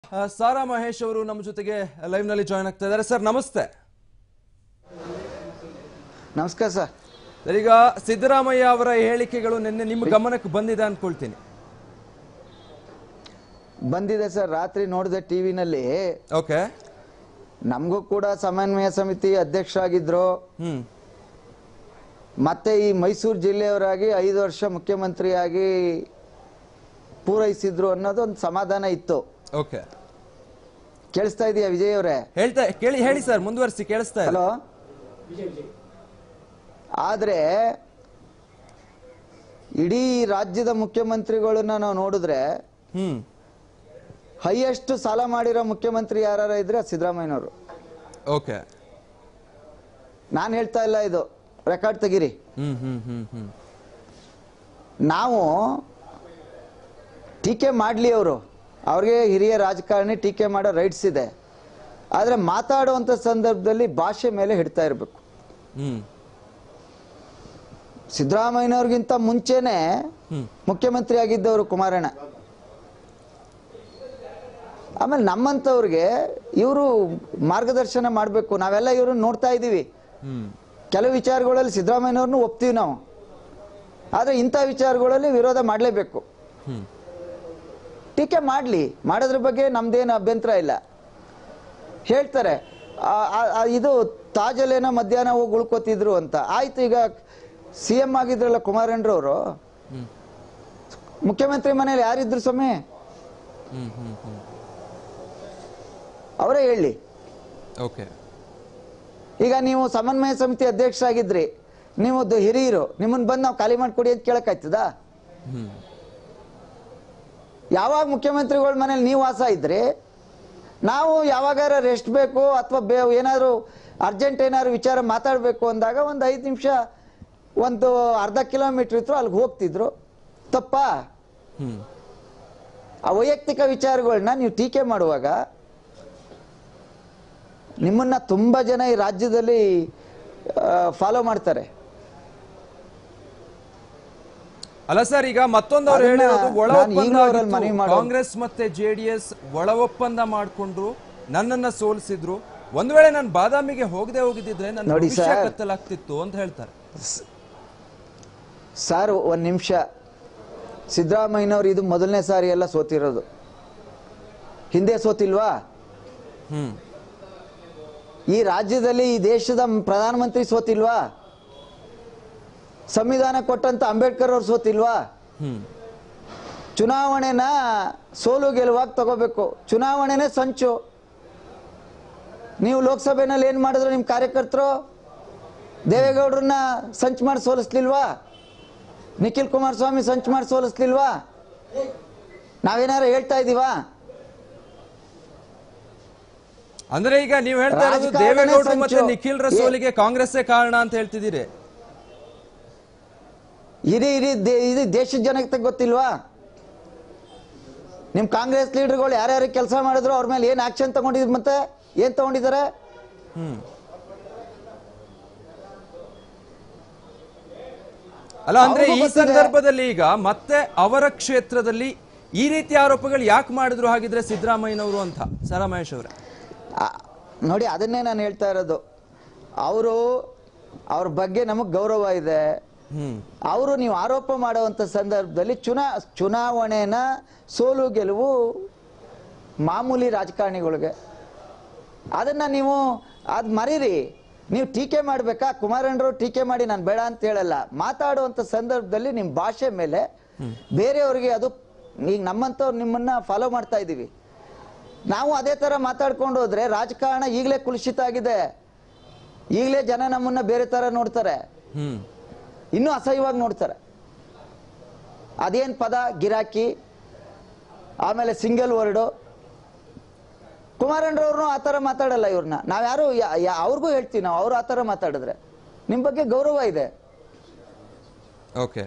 ಆ, ಸಾರಾ ಮಹೇಶ್ ಅವರು ನಮ್ಮ ಜೊತೆಗೆ ಲೈವ್ ನಲ್ಲಿ ಜಾಯ್ನ್ ಆಗ್ತಾ ಇದ್ದಾರೆ ಸರ್ ನಮಸ್ತೆ ನಮಸ್ಕಾರ ಸರ್ ಸರ್, ಈಗ ಸಿದ್ದರಾಮಯ್ಯ ಅವರ ಹೇಳಿಕೆಗಳು ನಿನ್ನೆ ನಿಮ್ಮ ಗಮನಕ್ಕೆ ಬಂದಿದೆ ಅನ್ಕೊಳ್ತೀನಿ ಬಂದಿದೆ ಸರ್ ರಾತ್ರಿ ನೋಡಿದೆ ಟಿ ವಿನಲ್ಲಿ ಓಕೆ ನಮಗೂ ಕೂಡ ಸಮನ್ವಯ ಸಮಿತಿ ಅಧ್ಯಕ್ಷರಾಗಿದ್ರು ಹ್ಮ್ ಮತ್ತೆ ಈ ಮೈಸೂರು ಜಿಲ್ಲೆಯವರಾಗಿ ಐದು ವರ್ಷ ಮುಖ್ಯಮಂತ್ರಿಯಾಗಿ ಪೂರೈಸಿದ್ರು ಅನ್ನೋದು ಒಂದು ಸಮಾಧಾನ ಇತ್ತು ಓಕೆ ಕೇಳಿಸ್ತಾ ಇದೆಯಾ ವಿಜಯ್ ಅವರೇ ಹೇಳ್ತಾ ಕೇಳಿ ಹೇಳಿ ಸರ್ ಮುಂದುವರಿಸಿ ಕೇಳಿಸ್ತಾ ಇದೆ ಹಲೋ ಆದ್ರೆ ಇಡೀ ರಾಜ್ಯದ ಮುಖ್ಯಮಂತ್ರಿಗಳನ್ನ ನಾವು ನೋಡಿದ್ರೆ ಹ್ಮ್ ಹೈಯೆಸ್ಟ್ ಸಾಲ ಮಾಡಿರೋ ಮುಖ್ಯಮಂತ್ರಿ ಯಾರು ಇದ್ರೆ ಅದು ಸಿದ್ದರಾಮಯ್ಯನವರು ಓಕೆ ನಾನು ಹೇಳ್ತಾ ಇಲ್ಲ ಇದು ರೆಕಾರ್ಡ್ ತೆಗಿರಿ ಹ್ಮ್ ಹ್ಮ್ ಹ್ಮ್ ಹ್ಮ್ ನಾವು ಟೀಕೆ ಮಾಡಲಿ ಅವರು ಅವ್ರಿಗೆ ಹಿರಿಯ ರಾಜಕಾರಣಿ ಟೀಕೆ ಮಾಡೋ ರೈಟ್ಸ್ ಇದೆ ಆದರೆ ಮಾತಾಡುವಂಥ ಸಂದರ್ಭದಲ್ಲಿ ಭಾಷೆ ಮೇಲೆ ಹಿಡ್ತಾ ಇರಬೇಕು ಹ್ಮ್ ಸಿದ್ದರಾಮಯ್ಯನವ್ರಿಗಿಂತ ಮುಂಚೆನೆ ಹ್ಮ್ ಮುಖ್ಯಮಂತ್ರಿ ಆಗಿದ್ದವರು ಕುಮಾರಣ್ಣ ಆಮೇಲೆ ನಮ್ಮಂಥವ್ರಿಗೆ ಇವರು ಮಾರ್ಗದರ್ಶನ ಮಾಡಬೇಕು ನಾವೆಲ್ಲ ಇವ್ರನ್ನ ನೋಡ್ತಾ ಇದ್ದೀವಿ ಹ್ಮ್ ಕೆಲವು ವಿಚಾರಗಳಲ್ಲಿ ಸಿದ್ದರಾಮಯ್ಯನವ್ರನ್ನೂ ಒಪ್ತೀವಿ ನಾವು ಆದರೆ ಇಂಥ ವಿಚಾರಗಳಲ್ಲಿ ವಿರೋಧ ಮಾಡಲೇಬೇಕು ಹ್ಮ್ ಟೀಕೆ ಮಾಡಲಿ ಮಾಡೋದ್ರ ಬಗ್ಗೆ ನಮ್ದೇನು ಅಭ್ಯಂತರ ಇಲ್ಲ ಹೇಳ್ತಾರೆ ಆ- ಆ- ಆ ಇದು ತಾಜಲೇನೋ ಮಧ್ಯಾಹ್ನ ಹೋಗಿ ಉಳ್ಕೋತಿದ್ರು ಅಂತ ಆಯ್ತು ಈಗ ಸಿ ಎಂ ಆಗಿದ್ರಲ್ಲ ಕುಮಾರಣ್ಣರವರು ಹ್ಮ್ ಮುಖ್ಯಮಂತ್ರಿ ಮನೇಲಿ ಯಾರಿದ್ರು ಸ್ವಾಮಿ ಹ್ಮ್ ಹ್ಮ್ ಹ್ಮ್ ಅವರೇ ಹೇಳಿ ಓಕೆ ಈಗ ನೀವು ಸಮನ್ವಯ ಸಮಿತಿ ಅಧ್ಯಕ್ಷರಾಗಿದ್ರಿ ನೀವು ದ- ಹಿರಿಯರು ನಿಮ್ಮನ್ನ ಬಂದು ನಾವು ಖಾಲಿ ಮಾಡಿಕೊಡಿ ಅಂತ ಕೇಳಕ್ಕಾಯ್ತದಾ ಹ್ಮ್ ಯಾವಾಗ ಮುಖ್ಯಮಂತ್ರಿಗಳ ಮನೇಲಿ ನೀವು ವಾಸ ಇದ್ರಿ ನಾವು ಯಾವಾಗಾರ ರೆಸ್ಟ್ ಬೇಕು ಅಥವಾ ಬೇ ಏನಾದ್ರು ಅರ್ಜೆಂಟ್ ಏನಾದ್ರು ವಿಚಾರ ಮಾತಾಡಬೇಕು ಅಂದಾಗ ಒಂದು ಐದು ನಿಮಿಷ ಒಂದು ಅರ್ಧ ಕಿಲೋಮೀಟ್ರ್ ಇತ್ತು ಅಲ್ಲಿಗೆ ಹೋಗ್ತಿದ್ರು ತಪ್ಪಾ ಹ್ಮ್ ಆ ವೈಯಕ್ತಿಕ ವಿಚಾರಗಳನ್ನ ನೀವು ಟೀಕೆ ಮಾಡುವಾಗ ನಿಮ್ಮನ್ನ ತುಂಬ ಜನ ಈ ರಾಜ್ಯದಲ್ಲಿ ಫಾಲೋ ಮಾಡ್ತಾರೆ ಅಲ್ಲ ಸರ್ ಈಗ ಮತ್ತೊಂದು ಅವ್ರು ಅದನ್ನ ಹೇಳಿರೋದು ಒಳ ನಾನು ಒಪ್ಪಂದ ಈಗಲೂ ಅವ್ರಲ್ಲಿ ಆಗಿತ್ತು. ಮನವಿ ಮಾಡೋದು. ಕಾಂಗ್ರೆಸ್ ಮತ್ತೆ ಜೆಡಿಎಸ್ ಒಳ ಒಪ್ಪಂದ ಮಾಡ್ಕೊಂಡ್ರು ನನ್ನನ್ನ ಸೋಲಿಸಿದ್ರು ಒಂದ್ ವೇಳೆ ನಾನು ಬಾದಾಮಿಗೆ ಹೋಗದೆ ಹೋಗಿದ್ದಿದ್ರೆ ನನ್ನ ನೋಡಿ ಭವಿಷ್ಯ ಸರ್. ಕತ್ತಲಾಗ್ತಿತ್ತು ಅಂತ ಹೇಳ್ತಾರೆ ಸರ್ ಒಂದು ನಿಮಿಷ ಸಿದ್ದರಾಮಯ್ಯನವ್ರು ಇದು ಮೊದಲನೇ ಸಾರಿ ಎಲ್ಲ ಸೋತಿರೋದು ಹಿಂದೆ ಸೋತಿಲ್ವಾ ಹ್ಮ್ ಈ ರಾಜ್ಯದಲ್ಲಿ ಈ ದೇಶದ ಪ್ರಧಾನಮಂತ್ರಿ ಸೋತಿಲ್ವಾ ಸಂವಿಧಾನ ಕೊಟ್ಟಂತ ಅಂಬೇಡ್ಕರ್ ಅವ್ರು ಸೋತಿಲ್ವಾ ಹ್ಮ್ ಚುನಾವಣೆನ ಸೋಲು ಗೆಲುವಾಗಿ ತಗೋಬೇಕು ಚುನಾವಣೆನೇ ಸಂಚು ನೀವು ಲೋಕಸಭೆನಲ್ಲಿ ಏನು ಮಾಡಿದ್ರು ನಿಮ್ಮ ಕಾರ್ಯಕರ್ತರು ದೇವೇಗೌಡರನ್ನ ಸಂಚು ಮಾಡಿ ಸೋಲಿಸ್ಲಿಲ್ವಾ ನಿಖಿಲ್ ಕುಮಾರಸ್ವಾಮಿ ಸಂಚು ಮಾಡಿ ಸೋಲಿಸ್ಲಿಲ್ವಾ ನಾವೇನಾರು ಹೇಳ್ತಾ ಇದೀವಾ ಅಂದ್ರೆ ಈಗ ನೀವು ಹೇಳ್ತಾ ಇರೋದು ರಾಜಕಾರಣನೇ ದೇವೇಗೌಡರು ಮತ್ತೆ ಸಂಚು. ನಿಖಿಲ್ ಏ- ಸೋಲಿಗೆ ಕಾಂಗ್ರೆಸ್ಸೇ ಕಾರಣ ಅಂತ ಹೇಳ್ತಿದ್ದೀರಿ ಇಡೀ ಇಡೀ ದೇ ಇಡೀ ದೇಶದ ಜನಕ್ಕೆ ಗೊತ್ತಿಲ್ವಾ ನಿಮ್ಮ ಕಾಂಗ್ರೆಸ್ ಲೀಡರ್ಗಳು ಯಾರ್ಯಾರು ಕೆಲಸ ಮಾಡಿದ್ರು ಅವ್ರ ಮೇಲೆ ಏನು ಆಕ್ಷನ್ ತಗೊಂಡಿದ್ರು ಮತ್ತೆ ಏನು ತಗೊಂಡಿದ್ದಾರೆ ಹ್ಮ್ ಅಲ್ಲ ಅಂದ್ರೆ ಅವ್ರಿಗೂ ಈ ಗೊತ್ತಿದೆ. ಸಂದರ್ಭದಲ್ಲಿ ಈಗ ಮತ್ತೆ ಅವರ ಕ್ಷೇತ್ರದಲ್ಲಿ ಈ ರೀತಿ ಆರೋಪಗಳು ಯಾಕೆ ಮಾಡಿದ್ರು ಹಾಗಿದ್ರೆ ಸಿದ್ದರಾಮಯ್ಯನವರು ಅಂತ ಸಾರಾ ಮಹೇಶ್ ಅವರೇ ಆ, ನೋಡಿ ಅದನ್ನೇ ನಾನು ಹೇಳ್ತಾ ಇರೋದು ಅವರು ಅವ್ರ ಬಗ್ಗೆ ನಮಗೆ ಗೌರವ ಇದೆ ಹ್ಮ್ ಅವರು ನೀವು ಆರೋಪ ಮಾಡುವಂಥ ಸಂದರ್ಭದಲ್ಲಿ ಚುನಾ ಚುನಾವಣೆನ ಸೋಲು ಗೆಲುವು ಮಾಮೂಲಿ ರಾಜಕಾರಣಿಗಳಿಗೆ ಅದನ್ನ ನೀವು ಅದು ಮರೀರಿ ನೀವು ಟೀಕೆ ಮಾಡಬೇಕಾ ಕುಮಾರಣ್ಣರು ಟೀಕೆ ಮಾಡಿ ನಾನು ಬೇಡ ಅಂತ ಹೇಳಲ್ಲ ಮಾತಾಡುವಂಥ ಸಂದರ್ಭದಲ್ಲಿ ನಿಮ್ಮ ಭಾಷೆ ಮೇಲೆ ಬೇರೆಯವರಿಗೆ ಅದು ಈಗ ನಮ್ಮಂಥವ್ರು ನಿಮ್ಮನ್ನ ಫಾಲೋ ಮಾಡ್ತಾ ಇದ್ದೀವಿ ನಾವು ಅದೇ ಥರ ಮಾತಾಡ್ಕೊಂಡು ಹೋದ್ರೆ ರಾಜಕಾರಣ ಈಗಲೇ ಕುಲುಷಿತ ಆಗಿದೆ ಈಗಲೇ ಜನ ನಮ್ಮನ್ನ ಬೇರೆ ಥರ ನೋಡ್ತಾರೆ ಹ್ಮ್ ಇನ್ನೂ ಅಸಹ್ಯವಾಗಿ ನೋಡ್ತಾರೆ ಅದೇನು ಪದ ಗಿರಾಕಿ ಆಮೇಲೆ ಸಿಂಗಲ್ ವರ್ಡು ಕುಮಾರಣ್ಣರವ್ರನ್ನೂ ಆ ಥರ ಮಾತಾಡಲ್ಲ ಇವ್ರನ್ನ ನಾವ್ಯಾರು ಯಾ- ಯಾ- ಅವ್ರಿಗೂ ಹೇಳ್ತೀವಿ ನಾವು ಅವ್ರು ಆ ಥರ ಮಾತಾಡಿದ್ರೆ ನಿಮ್ಮ ಬಗ್ಗೆ ಗೌರವ ಇದೆ ಓಕೆ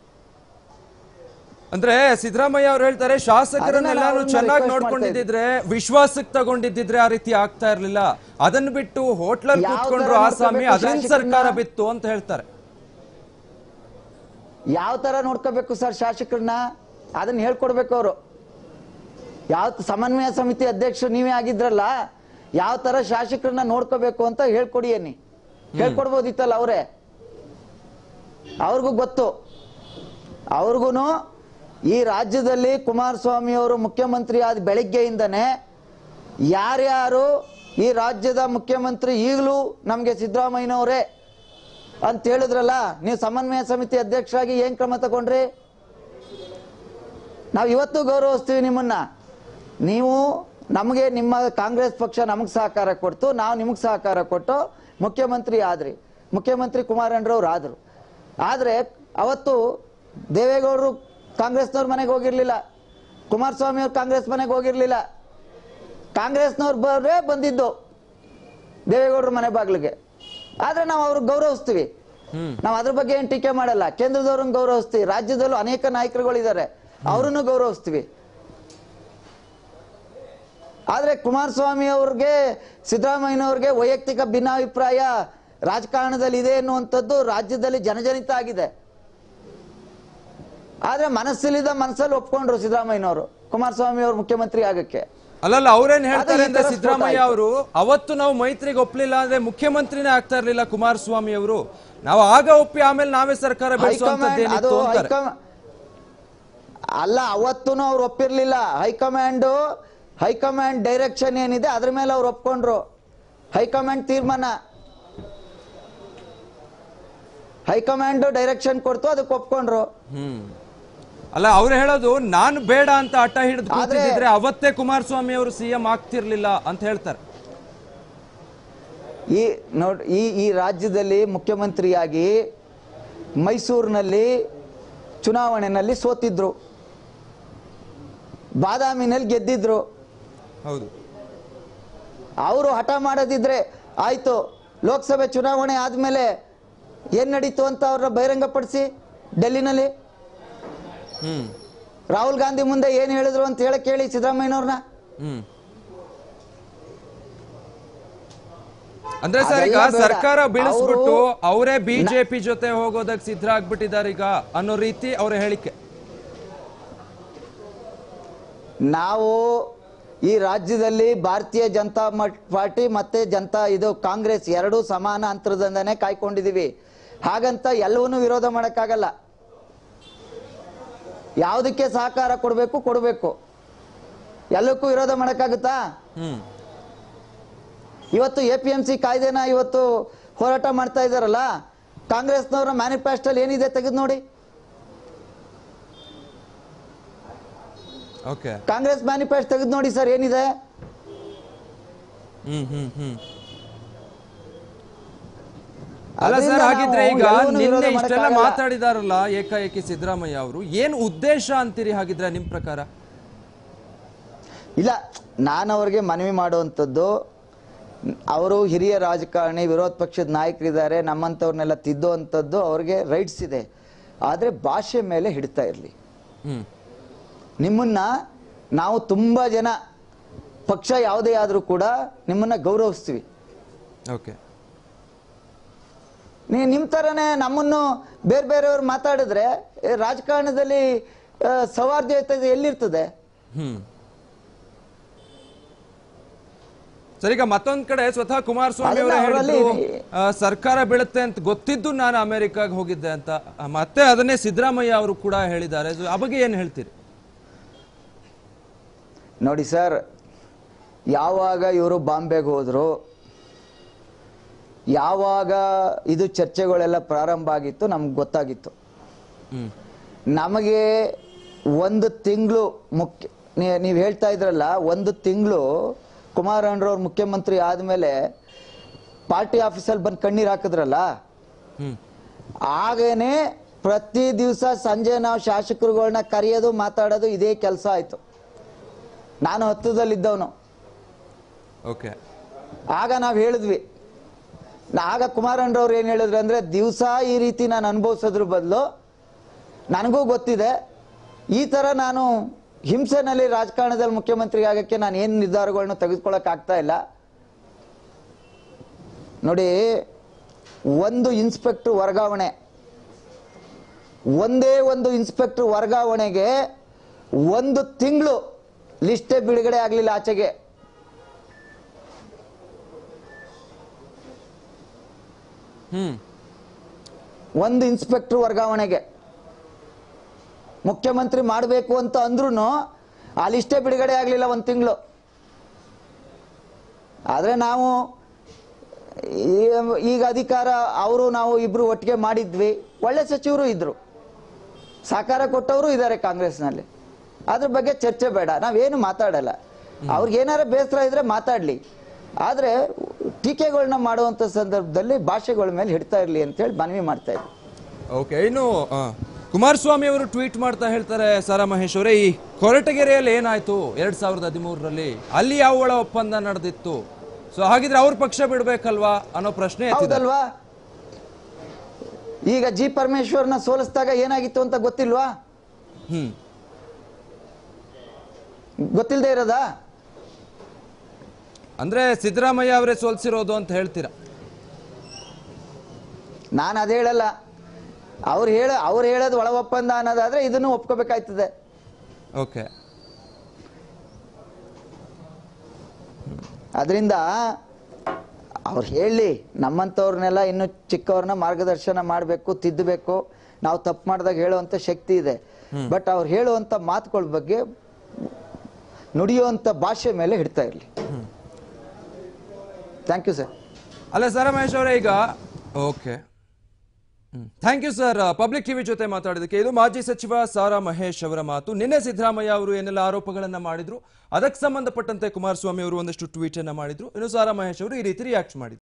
ಅಂದ್ರೆ ಸಿದ್ದರಾಮಯ್ಯ ಅವ್ರು ಹೇಳ್ತಾರೆ ಶಾಸಕರನ್ನೆಲ್ಲಾನು ಅವ್ರನ್ನ ಚೆನ್ನಾಗಿ request ನೋಡ್ಕೊಂಡಿದ್ದಿದ್ರೆ ವಿಶ್ವಾಸಕ್ಕೆ ತಗೊಂಡಿದ್ದಿದ್ರೆ ಆ ರೀತಿ ಆಗ್ತಾ ಇರ್ಲಿಲ್ಲ ಅದನ್ನ ಬಿಟ್ಟು ಹೋಟ್ಲಲ್ಲಿ ಯಾವ ಕೂತ್ಕೊಂಡ್ರು ತರ ಆಸಾಮಿ ನೋಡ್ಕೊಬೇಕು ಅದರಿಂದ ಶಾಸಕರನ್ನ? ಸರ್ಕಾರ ಬಿತ್ತು ಅಂತ ಹೇಳ್ತಾರೆ ಯಾವ ಥರ ನೋಡ್ಕೋಬೇಕು ಸರ್ ಶಾಸಕರನ್ನ ಅದನ್ನ ಹೇಳ್ಕೊಡ್ಬೇಕು ಅವರು ಯಾವ ಸಮನ್ವಯ ಸಮಿತಿ ಅಧ್ಯಕ್ಷರು ನೀವೇ ಆಗಿದ್ರಲ್ಲ ಯಾವ ತರ ಶಾಸಕರನ್ನ ನೋಡ್ಕೋಬೇಕು ಅಂತ ಹೇಳ್ಕೊಡಿ ಅನ್ನಿ ಹೇಳ್ಕೊಡ್ಬೋದಿತ್ತಲ್ಲ ಅವರೇ ಅವ್ರಿಗೂ ಗೊತ್ತು ಅವ್ರಿಗೂ ಈ ರಾಜ್ಯದಲ್ಲಿ ಕುಮಾರಸ್ವಾಮಿ ಅವರು ಮುಖ್ಯಮಂತ್ರಿ ಆದ ಬೆಳಗ್ಗೆಯಿಂದನೇ ಯಾರ್ಯಾರು ಈ ರಾಜ್ಯದ ಮುಖ್ಯಮಂತ್ರಿ ಈಗಲೂ ನಮಗೆ ಸಿದ್ದರಾಮಯ್ಯನವರೇ ಅಂತ ಹೇಳಿದ್ರಲ್ಲ ನೀವು ಸಮನ್ವಯ ಸಮಿತಿ ಅಧ್ಯಕ್ಷರಾಗಿ ಏನ್ ಕ್ರಮ ತಗೊಂಡ್ರಿ ನಾವು ಇವತ್ತು ಗೌರವಿಸ್ತೀವಿ ನಿಮ್ಮನ್ನ ನೀವು ನಮಗೆ ನಿಮ್ಮ ಕಾಂಗ್ರೆಸ್ ಪಕ್ಷ ನಮಗೆ ಸಹಕಾರ ಕೊಡ್ತು ನಾವು ನಿಮಗೆ ಸಹಕಾರ ಕೊಟ್ಟು ಮುಖ್ಯಮಂತ್ರಿ ಆದ್ರಿ ಮುಖ್ಯಮಂತ್ರಿ ಕುಮಾರಣ್ಣರವ್ರು ಆದ್ರು ಆದ್ರೆ ಅವತ್ತು ದೇವೇಗೌಡರು ಕಾಂಗ್ರೆಸ್ನವ್ರ ಮನೆಗೆ ಹೋಗಿರ್ಲಿಲ್ಲ ಕುಮಾರಸ್ವಾಮಿ ಅವ್ರು ಕಾಂಗ್ರೆಸ್ ಮನೆಗೆ ಹೋಗಿರ್ಲಿಲ್ಲ ಕಾಂಗ್ರೆಸ್ನವ್ರು ಬರೇ ಬಂದಿದ್ದು ದೇವೇಗೌಡರ ಮನೆ ಬಾಗ್ಲಿಗೆ ಆದ್ರೆ ನಾವು ಅವ್ರಿಗೆ ಗೌರವಿಸ್ತೀವಿ ಹ್ಮ್ ನಾವು ಅದ್ರ ಬಗ್ಗೆ ಏನ್ ಟೀಕೆ ಮಾಡಲ್ಲ ಕೇಂದ್ರದವ್ರನ್ನ ಗೌರವಿಸ್ತೀವಿ ರಾಜ್ಯದಲ್ಲೂ ಅನೇಕ ನಾಯಕರುಗಳಿದ್ದಾರೆ ಅವರನ್ನು ಗೌರವಿಸ್ತೀವಿ ಆದ್ರೆ ಕುಮಾರಸ್ವಾಮಿ ಅವ್ರಿಗೆ ಸಿದ್ದರಾಮಯ್ಯನವ್ರಿಗೆ ವೈಯಕ್ತಿಕ ಭಿನ್ನಾಭಿಪ್ರಾಯ ರಾಜಕಾರಣದಲ್ಲಿ ಇದೆ ಅನ್ನುವಂಥದ್ದು ರಾಜ್ಯದಲ್ಲಿ ಜನಜನಿತ ಆಗಿದೆ ಆದ್ರೆ ಮನಸ್ಸಲ್ಲಿದ್ದ ಮನಸ್ಸಲ್ಲಿ ಒಪ್ಕೊಂಡ್ರು ಸಿದ್ದರಾಮಯ್ಯನವರು ಕುಮಾರಸ್ವಾಮಿ ಅವರು ಮುಖ್ಯಮಂತ್ರಿ ಆಗಕ್ಕೆ ಅಲ್ಲಲ್ಲ ಅವ್ರೇನ್ ಹೇಳ್ತಾರೆ ಈ ಅಂದ್ರೆ ತರ ಸ್ಫೋಟ ಸಿದ್ದರಾಮಯ್ಯ ಆಯ್ತು. ಅವರು ಅವತ್ತು ನಾವು ಮೈತ್ರಿಗೆ ಒಪ್ಲಿಲ್ಲ ಅಂದ್ರೆ ಮುಖ್ಯಮಂತ್ರಿನೇ ಆಗ್ತಾ ಇರ್ಲಿಲ್ಲ ಕುಮಾರಸ್ವಾಮಿ ಅವರು ನಾವು ಆಗ ಒಪ್ಪಿ ಆಮೇಲೆ ನಾವೇ ಸರ್ಕಾರ ಹೈಕಮಾಂಡ್ ಅದು ಬೆಳೆಸುವಂತದ್ದೇನಿತ್ತು ಅಂತಾರೆ ಹೈಕಮಾಂಡ್ ಅಲ್ಲ ಅವತ್ತೂ ಅವ್ರು ಒಪ್ಪಿರ್ಲಿಲ್ಲ ಹೈಕಮಾಂಡ್ ಹೈಕಮಾಂಡ್ ಡೈರೆಕ್ಷನ್ ಏನಿದೆ ಅದ್ರ ಮೇಲೆ ಅವ್ರು ಒಪ್ಕೊಂಡ್ರು ಹೈಕಮಾಂಡ್ ತೀರ್ಮಾನ ಹೈಕಮಾಂಡ್ ಡೈರೆಕ್ಷನ್ ಕೊಡ್ತು ಅದಕ್ಕೆ ಒಪ್ಕೊಂಡ್ರು ಹ್ಮ್ ಅಲ್ಲ ಅವ್ರು ಹೇಳೋದು ನಾನು ಬೇಡ ಅಂತ ಹಠ ಹಿಡಿದು ಆದ್ರೆ- ಕೂತಿದ್ರೆ ಅವತ್ತೇ ಕುಮಾರಸ್ವಾಮಿ ಅವರು ಸಿಎಂ ಆಗ್ತಿರ್ಲಿಲ್ಲ ಅಂತ ಹೇಳ್ತಾರೆ ಈ ನೋಡ್ ಈ ಈ ರಾಜ್ಯದಲ್ಲಿ ಮುಖ್ಯಮಂತ್ರಿಯಾಗಿ ಮೈಸೂರಿನಲ್ಲಿ ಚುನಾವಣೆಯಲ್ಲಿ ಸೋತಿದ್ರು ಬಾದಾಮಿನಲ್ಲಿ ಗೆದ್ದಿದ್ರು ಹೌದು ಅವರು ಹಠ ಮಾಡದಿದ್ರೆ ಆಯ್ತು ಲೋಕಸಭೆ ಚುನಾವಣೆ ಆದ್ಮೇಲೆ ಏನ್ ನಡೀತು ಅಂತ ಅವ್ರನ್ನ ಬಹಿರಂಗಪಡಿಸಿ ಡೆಲ್ಲಿನಲ್ಲಿ ಹ್ಮ್ ರಾಹುಲ್ ಗಾಂಧಿ ಮುಂದೆ ಏನ್ ಹೇಳಿದ್ರು ಅಂತ ಹೇಳಕ್ ಕೇಳಿ ಸಿದ್ದರಾಮಯ್ಯನವ್ರನ್ನ ಹ್ಮ್ ಅಂದ್ರೆ ಸರ್ ಈಗ ಅದೆಲ್ಲ ಬೇಡ. ಸರ್ಕಾರ ಬೀಳಿಸ್ಬಿಟ್ಟು ಅವ್ರು- ಅವರೇ ಬಿಜೆಪಿ ಜೊತೆ ಹೋಗೋದಕ್ಕೆ ಸಿದ್ಧ ಆಗ್ಬಿಟ್ಟಿದ್ದಾರೆ ಈಗ ಅನ್ನೋ ರೀತಿ ಅವರ ಹೇಳಿಕೆ ನಾವು ಈ ರಾಜ್ಯದಲ್ಲಿ ಭಾರತೀಯ ಜನತಾ ಮಟ್- ಪಾರ್ಟಿ ಮತ್ತೆ ಜನತಾ ಇದು ಕಾಂಗ್ರೆಸ್ ಎರಡೂ ಸಮಾನ ಅಂತರದಿಂದನೇ ಕಾಯ್ಕೊಂಡಿದೀವಿ ಹಾಗಂತ ಎಲ್ಲವನ್ನೂ ವಿರೋಧ ಮಾಡಕ್ಕಾಗಲ್ಲ ಯಾವುದಕ್ಕೆ ಸಹಕಾರ ಕೊಡಬೇಕು ಕೊಡಬೇಕು ಎಲ್ಲಕ್ಕೂ ವಿರೋಧ ಮಾಡಕ್ಕಾಗುತ್ತಾ ಹ್ಮ್ ಇವತ್ತು ಎ ಪಿ ಎಂ ಸಿ ಕಾಯ್ದೆನ ಇವತ್ತು ಹೋರಾಟ ಮಾಡ್ತಾ ಇದ್ದಾರಲ್ಲ ಕಾಂಗ್ರೆಸ್ನವರ ಮ್ಯಾನಿಫೆಸ್ಟೋಲ್ ಏನಿದೆ ತೆಗೆದು ನೋಡಿ ಓಕೆ ಕಾಂಗ್ರೆಸ್ ಮ್ಯಾನಿಫೆಸ್ಟೋ ತೆಗೆದು ನೋಡಿ ಸರ್ ಏನಿದೆ ಹ್ಮ್ ಹ್ಮ್ ಹ್ಮ್ ಅಲ್ಲ ಅದರಿಂದ ಸರ್ ಹಾಗಿದ್ರೆ ನಾವು ಈಗ ಎಲ್ಲವನ್ನೂ ವಿರೋಧ ನಿನ್ನೆ ಇಷ್ಟೆಲ್ಲ ಮಾಡಕ್ಕಾಗಲ್ಲ. ಮಾತಾಡಿದಾರಲ್ಲ ಏಕಾಏಕಿ ಸಿದ್ದರಾಮಯ್ಯ ಅವರು ಏನ್ ಉದ್ದೇಶ ಅಂತೀರಿ ಹಾಗಿದ್ರೆ ನಿಮ್ ಪ್ರಕಾರ ಇಲ್ಲ ನಾನು ಅವ್ರಿಗೆ ಮನವಿ ಮಾಡುವಂಥದ್ದು ಅವರು ಹಿರಿಯ ರಾಜಕಾರಣಿ ವಿರೋಧ ಪಕ್ಷದ ನಾಯಕರಿದ್ದಾರೆ ನಮ್ಮಂಥವ್ರನ್ನೆಲ್ಲ ತಿದ್ದುವಂಥದ್ದು ಅವ್ರಿಗೆ ರೈಟ್ಸ್ ಇದೆ ಆದರೆ ಭಾಷೆ ಮೇಲೆ ಹಿಡಿತಾ ಇರಲಿ ಹ್ಮ್ ನಿಮ್ಮನ್ನ ನಾವು ತುಂಬ ಜನ ಪಕ್ಷ ಯಾವುದೇ ಆದರೂ ಕೂಡ ನಿಮ್ಮನ್ನ ಗೌರವಿಸ್ತೀವಿ ಓಕೆ ನೀ ನಿಮ್ಮ ಥರನೇ ನಮ್ಮನ್ನು ಬೇರೆ ಬೇರೆಯವ್ರು ಮಾತಾಡಿದ್ರೆ ಏ, ರಾಜಕಾರಣದಲ್ಲಿ ಆ, ಸೌಹಾರ್ದತೆ ಎಲ್ಲಿರ್ತದೆ ಹ್ಮ್ ಸರ್ ಈಗ ಮತ್ತೊಂದ್ ಕಡೆ ಸ್ವತಃ ಕುಮಾರಸ್ವಾಮಿ ಅವರು ಅದನ್ನ ಹೇಳಿದ್ರು ಅವರಲ್ಲಿ- ಆ, ಸರ್ಕಾರ ಬೀಳುತ್ತೆ ಅಂತ ಗೊತ್ತಿದ್ದು ನಾನು ಅಮೆರಿಕಾಗ್ ಹೋಗಿದ್ದೆ ಅಂತ ಆ, ಮತ್ತೆ ಅದನ್ನೇ ಸಿದ್ದರಾಮಯ್ಯ ಅವರು ಕೂಡ ಹೇಳಿದ್ದಾರೆ So, ಆ ಬಗ್ಗೆ ಏನ್ ಹೇಳ್ತೀರಿ ನೋಡಿ ಸರ್ ಯಾವಾಗ ಇವರು ಬಾಂಬೆಗೆ ಹೋದ್ರು ಯಾವಾಗ ಇದು ಚರ್ಚೆಗಳೆಲ್ಲ ಪ್ರಾರಂಭ ಆಗಿತ್ತು ನಮ್ಗೆ ಗೊತ್ತಾಗಿತ್ತು ಹ್ಮ್ ನಮಗೆ ಒಂದು ತಿಂಗಳು ಮುಖ್ಯ ನೀವು ಹೇಳ್ತಾ ಇದ್ರಲ್ಲ ಒಂದು ತಿಂಗಳು ಕುಮಾರಣ್ಣರವ್ರು ಮುಖ್ಯಮಂತ್ರಿ ಆದಮೇಲೆ ಪಾರ್ಟಿ ಆಫೀಸಲ್ಲಿ ಬಂದು ಕಣ್ಣೀರು ಹಾಕಿದ್ರಲ್ಲ ಹ್ಮ್ ಆಗೇನೆ ಪ್ರತಿ ದಿವಸ ಸಂಜೆ ನಾವು ಶಾಸಕರುಗಳನ್ನ ಕರೆಯೋದು ಮಾತಾಡೋದು ಇದೇ ಕೆಲಸ ಆಯ್ತು ನಾನು ಹತ್ತದಲ್ಲಿದ್ದವನು ಓಕೆ ಆಗ ನಾವು ಹೇಳಿದ್ವಿ ನಾ- ಆಗ ಕುಮಾರಣ್ಣರವ್ರು ಏನು ಹೇಳಿದ್ರು ಅಂದ್ರೆ ದಿವಸ ಈ ರೀತಿ ನಾನು ಅನುಭವಿಸೋದ್ರ ಬದಲು ನನಗೂ ಗೊತ್ತಿದೆ ಈ ಥರ ನಾನು ಹಿಂಸೆನಲ್ಲಿ ರಾಜಕಾರಣದಲ್ಲಿ ಮುಖ್ಯಮಂತ್ರಿ ಆಗಕ್ಕೆ ನಾನು ಏನು ನಿರ್ಧಾರಗಳನ್ನ ತೆಗೆದುಕೊಳ್ಳಕ್ ಆಗ್ತಾ ಇಲ್ಲ ನೋಡಿ ಒಂದು ಇನ್ಸ್ಪೆಕ್ಟರ್ ವರ್ಗಾವಣೆ ಒಂದೇ ಒಂದು ಇನ್ಸ್ಪೆಕ್ಟರ್ ವರ್ಗಾವಣೆಗೆ ಒಂದು ತಿಂಗಳು ಲಿಸ್ಟೇ ಬಿಡುಗಡೆ ಆಗಲಿಲ್ಲ ಆಚೆಗೆ ಹ್ಮ್ ಒಂದು ಇನ್ಸ್ಪೆಕ್ಟರ್ ವರ್ಗಾವಣೆಗೆ ಮುಖ್ಯಮಂತ್ರಿ ಮಾಡಬೇಕು ಅಂತ ಅಂದ್ರೂ ಆ ಲಿಸ್ಟೇ ಬಿಡುಗಡೆ ಆಗಲಿಲ್ಲ ಒಂದು ತಿಂಗಳು ಆದರೆ ನಾವು ಈ- ಈಗ ಅಧಿಕಾರ ಅವರು ನಾವು ಇಬ್ರು ಒಟ್ಟಿಗೆ ಮಾಡಿದ್ವಿ ಒಳ್ಳೆ ಸಚಿವರು ಇದ್ರು ಸಹಕಾರ ಕೊಟ್ಟವರು ಇದ್ದಾರೆ ಕಾಂಗ್ರೆಸ್ನಲ್ಲಿ ಅದ್ರ ಬಗ್ಗೆ ಚರ್ಚೆ ಬೇಡ ನಾವೇನು ಮಾತಾಡಲ್ಲ ಅವ್ರಿಗೆ ಏನಾರ ಬೇಸರ ಇದ್ರೆ ಮಾತಾಡ್ಲಿ ಆದರೆ ಟೀಕೆಗಳನ್ನ ಮಾಡುವಂಥ ಸಂದರ್ಭದಲ್ಲಿ ಭಾಷೆಗಳ ಮೇಲೆ ಹಿಡ್ತಾ ಇರಲಿ ಅಂತೇಳಿ ಮನವಿ ಮಾಡ್ತಾ ಇದ್ವಿ ಓಕೆ ಇನ್ನು ಆ, ಕುಮಾರಸ್ವಾಮಿ ಅವರು ಟ್ವೀಟ್ ಮಾಡ್ತಾ ಹೇಳ್ತಾರೆ ಸಾರಾ ಮಹೇಶ್ ಅವರೇ ಈ ಕೊರಟಗೆರೆಯಲ್ಲಿ ಏನಾಯ್ತು ಎರಡ್ ಸಾವಿರದ ಹದಿಮೂರರಲ್ಲಿ ಅಲ್ಲಿ ಯಾವ ಒಳ ಒಪ್ಪಂದ ನಡೆದಿತ್ತು ಸೊ ಹಾಗಿದ್ರೆ ಅವ್ರ ಪಕ್ಷ ಬಿಡ್ಬೇಕಲ್ವಾ ಅನ್ನೋ ಪ್ರಶ್ನೆ ಎತ್ತಿದ್ದಾರೆ ಹೌದಲ್ವಾ ಈಗ ಜಿ ಪರಮೇಶ್ವರ್ನ ಸೋಲಿಸಿದಾಗ ಏನಾಗಿತ್ತು ಅಂತ ಗೊತ್ತಿಲ್ವಾ ಹ್ಮ್ ಗೊತ್ತಿಲ್ಲದೆ ಇರೋದಾ ಅಂದ್ರೆ ಸಿದ್ದರಾಮಯ್ಯ ಅವರೇ ಸೋಲ್ಸಿರೋದು ಅಂತ ಹೇಳ್ತೀರಾ ನಾನು ಅದೇ ಹೇಳಲ್ಲ ಅವ್ರು ಹೇಳ ಅವ್ರು ಹೇಳೋದು ಒಳ ಒಪ್ಪಂದ ಅನ್ನೋದಾದ್ರೆ ಇದನ್ನು ಒಪ್ಕೋಬೇಕಾಯ್ತದೆ ಓಕೆ ಅದರಿಂದ ಅವ್ರು ಹೇಳಿ ನಮ್ಮಂಥವ್ರನ್ನೆಲ್ಲ ಇನ್ನು ಚಿಕ್ಕವ್ರನ್ನ ಮಾರ್ಗದರ್ಶನ ಮಾಡಬೇಕು ತಿದ್ದಬೇಕು ನಾವು ತಪ್ಪು ಮಾಡಿದಾಗ ಹೇಳುವಂಥ ಶಕ್ತಿ ಇದೆ ಬಟ್ ಅವ್ರು ಹೇಳುವಂಥ ಮಾತುಗಳ ಬಗ್ಗೆ ನುಡಿಯುವಂಥ ಭಾಷೆ ಮೇಲೆ ಹಿಡ್ತಾ ಇರಲಿ ಥ್ಯಾಂಕ್ ಯು ಸರ್ ಅಲ್ಲ ಸಾರಾ ಮಹೇಶ್ ಅವರೇ ಈಗ okay thank you sir public TV ಜೊತೆ ಮಾತಾಡಿದಕ್ಕೆ ಇದು ಮಾಜಿ ಸಚಿವ ಸಾರಾ ಮಹೇಶ್ ಅವರ ಮಾತು ನಿನ್ನೆ ಸಿದ್ದರಾಮಯ್ಯ ಅವರು ಏನೆಲ್ಲ ಆರೋಪಗಳನ್ನ ಮಾಡಿದ್ರು ಅದಕ್ಕೆ ಸಂಬಂಧಪಟ್ಟಂತೆ ಕುಮಾರಸ್ವಾಮಿ ಅವರು ಒಂದಷ್ಟು ಟ್ವೀಟ್ ಅನ್ನ ಮಾಡಿದ್ರು ಇನ್ನು ಸಾರಾ ಮಹೇಶ್ ಅವರು ಈ ರೀತಿ ರಿಯಾಕ್ಟ್ ಮಾಡಿದ್ರು